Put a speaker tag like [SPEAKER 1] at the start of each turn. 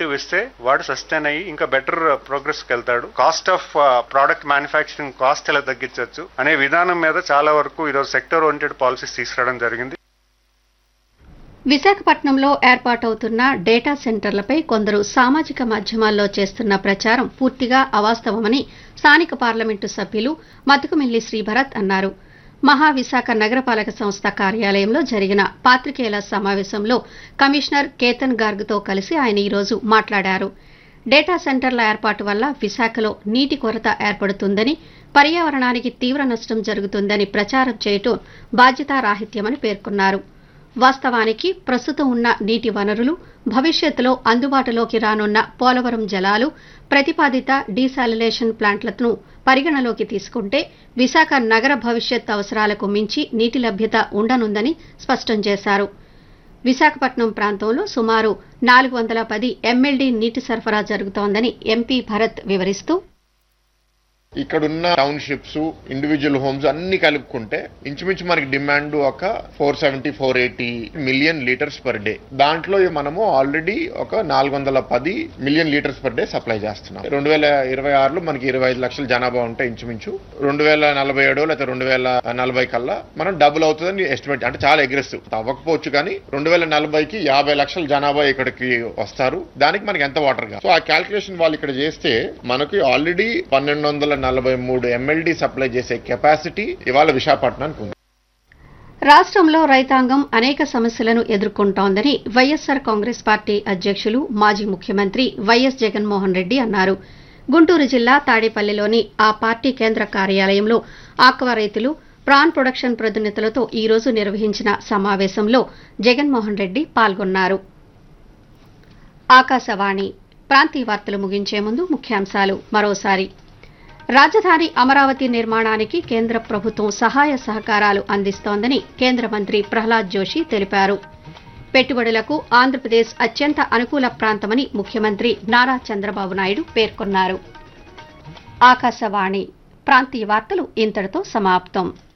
[SPEAKER 1] incentive ఇస్తే వాడు sustain అయ్యి ఇంకా బెటర్ ప్రోగ్రెస్ కి వెళ్తాడు cost of product manufacturing cost ఎలా తగ్గించవచ్చు అనే విధానం మీద చాలా వరకు ఈరోజు సెక్టర్ ఓరియంటెడ్ పాలసీస్ తీసుకురావడం జరిగింది
[SPEAKER 2] విశాఖపట్నంలో ఏర్పాటవుతున్న డేటా సెంటర్లపై కొందరు సామాజిక మాధ్యమాల్లో చేస్తున్న ప్రచారం పూర్తిగా అవాస్తవమని స్థానిక పార్లమెంటు సభ్యులు మతుకుమిల్లి శ్రీభరత్ అన్నారు మహావిశాఖ నగరపాలక సంస్థ కార్యాలయంలో జరిగిన పాత్రికేయుల సమావేశంలో కమిషనర్ కేతన్ గార్గ్తో కలిసి ఆయన ఈరోజు మాట్లాడారు డేటా సెంటర్ల ఏర్పాటు వల్ల విశాఖలో నీటి కొరత ఏర్పడుతుందని పర్యావరణానికి తీవ్ర నష్టం జరుగుతుందని ప్రచారం చేయటం బాధ్యతారాహిత్యమని పేర్కొన్నారు వాస్తవానికి ప్రస్తుతం ఉన్న నీటి వనరులు భవిష్యత్తులో అందుబాటులోకి రానున్న పోలవరం జలాలు ప్రతిపాదిత డీసాలినేషన్ ప్లాంట్లను పరిగణలోకి తీసుకుంటే విశాఖ నగర భవిష్యత్ అవసరాలకు మించి నీటి లభ్యత ఉండనుందని స్పష్టం చేశారు విశాఖపట్నం ప్రాంతంలో సుమారు నాలుగు వందల పది ఎమ్మెల్డీ నీటి సరఫరా జరుగుతోందని ఎంపీ భరత్ వివరిస్తూ
[SPEAKER 3] ఇక్కడున్న టౌన్షిప్స్ ఇండివిజువల్ హోమ్స్ అన్ని కలుపుకుంటే ఇంచుమించు మనకి డిమాండ్ ఒక four seventy four eighty million litres per day దాంట్లో మనము ఆల్రెడీ ఒక నాలుగు వందల పది million litres per day supply చేస్తున్నాం రెండు వేల ఇరవై ఆరులో మనకి ఇరవై ఐదు లక్షల జనాభా ఉంటే ఇంచుమించు రెండు వేల నలభై ఏడు లేదా రెండు వేల నలభై కల్లా మనం డబుల్ అవుతుందని ఎస్టిమేట్ అంటే చాలా అగ్రెసివ్ అవ్వకపోవచ్చు కానీ రెండు వేల నలభైకి యాభై లక్షల జనాభా ఇక్కడికి వస్తారు దానికి మనకి ఎంత వాటర్ కావాలి సో ఆ క్యాల్కులేషన్ వాళ్ళు ఇక్కడ చేస్తే మనకి ఆల్రెడీ పన్నెండు వందల నలభై మూడు ఎంఎల్డి సప్లై చేసే కెపాసిటీ ఇవాళ విశాఖపట్నానికి ఉంది
[SPEAKER 2] రాష్ట్రంలో రైతాంగం అనేక సమస్యలను ఎదుర్కొంటోందని వైఎస్సార్ కాంగ్రెస్ పార్టీ అధ్యక్షులు మాజీ ముఖ్యమంత్రి వైఎస్ జగన్మోహన్ రెడ్డి అన్నారు గుంటూరు జిల్లా తాడేపల్లిలోని ఆ పార్టీ కేంద్ర కార్యాలయంలో ఆక్వా రైతులు ప్రాన్ ప్రొడక్షన్ ప్రతినిధులతో ఈ రోజు నిర్వహించిన సమావేశంలో జగన్మోహన్ రెడ్డి పాల్గొన్నారు ఆకాశవాణి ప్రాంతీయ వార్తలు ముగించే ముందు ముఖ్యాంశాలు మరోసారి రాజధాని అమరావతి నిర్మాణానికి కేంద్ర ప్రభుత్వం సహాయ సహకారాలు అందిస్తోందని కేంద్ర మంత్రి ప్రహ్లాద్ జోషి తెలిపారు పెట్టుబడులకు ఆంధ్రప్రదేశ్ అత్యంత అనుకూల ప్రాంతమని ముఖ్యమంత్రి నారా చంద్రబాబు నాయుడు పేర్కొన్నారు ఆకాశవాణి ప్రాంతీయ వార్తలు ఇంతటితో సమాప్తం